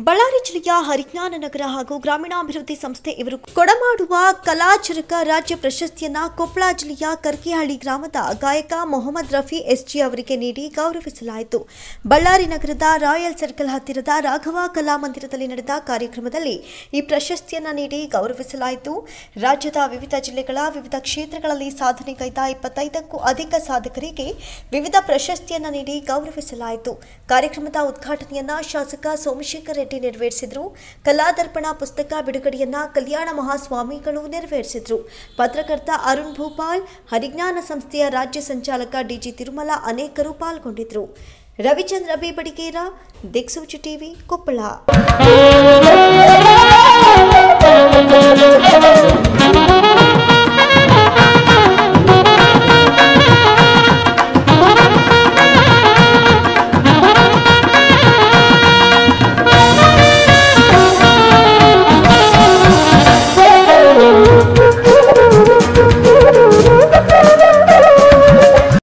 ಬಳ್ಳಾರಿ ಜಿಲ್ಲೆಯ ಹರಿಜ್ಞಾನ ನಗರ ಹಾಗೂ ಗ್ರಾಮೀಣಾಭಿವೃದ್ಧಿ ಸಂಸ್ಥೆ ಇವರು ಕೊಡಮಾಡುವ ಕಲಾಚರಕ ರಾಜ್ಯ ಪ್ರಶಸ್ತಿಯನ್ನ ಕೊಪ್ಪಳ ಜಿಲ್ಲೆಯ ಕರ್ಕಿಹಳ್ಳಿ ಗ್ರಾಮದ ಗಾಯಕ ಮೊಹಮ್ಮದ್ ರಫಿ ಎಸ್ಜಿ ಅವರಿಗೆ ನೀಡಿ ಗೌರವಿಸಲಾಯಿತು ಬಳ್ಳಾರಿ ನಗರದ ರಾಯಲ್ ಸರ್ಕಲ್ ಹತ್ತಿರದ ರಾಘವ ಕಲಾಮಂದಿರದಲ್ಲಿ ನಡೆದ ಕಾರ್ಯಕ್ರಮದಲ್ಲಿ ಈ ಪ್ರಶಸ್ತಿಯನ್ನ ನೀಡಿ ಗೌರವಿಸಲಾಯಿತು ರಾಜ್ಯದ ವಿವಿಧ ಜಿಲ್ಲೆಗಳ ವಿವಿಧ ಕ್ಷೇತ್ರಗಳಲ್ಲಿ ಸಾಧನೆಗೈದ ಇಪ್ಪತ್ತೈದಕ್ಕೂ ಅಧಿಕ ಸಾಧಕರಿಗೆ ವಿವಿಧ ಪ್ರಶಸ್ತಿಯನ್ನ ನೀಡಿ ಗೌರವಿಸಲಾಯಿತು ಕಾರ್ಯಕ್ರಮದ ಉದ್ಘಾಟನೆಯನ್ನ ಶಾಸಕ ಸೋಮಶೇಖರ್ ರೆಡ್ಡಿ ನೆರವೇರಿಸಿದರು ಕಲಾದರ್ಪಣ ಪುಸ್ತಕ ಬಿಡುಗಡೆಯನ್ನ ಕಲ್ಯಾಣ ಮಹಾಸ್ವಾಮಿಗಳು ನೆರವೇರಿಸಿದರು ಪತ್ರಕರ್ತ ಅರುಣ್ ಭೂಪಾಲ್ ಹರಿಜ್ಞಾನ ಸಂಸ್ಥೆಯ ರಾಜ್ಯ ಸಂಚಾಲಕ ಡಿಜಿ ತಿರುಮಲ ಅನೇಕರು ಪಾಲ್ಗೊಂಡಿದ್ದರು ರವಿಚಂದ್ರ ಬಿ ಬಡಿಗೇರ ದಿಕ್ಸೂಚಿ ಟಿವಿ ಕೊಪ್ಪಳ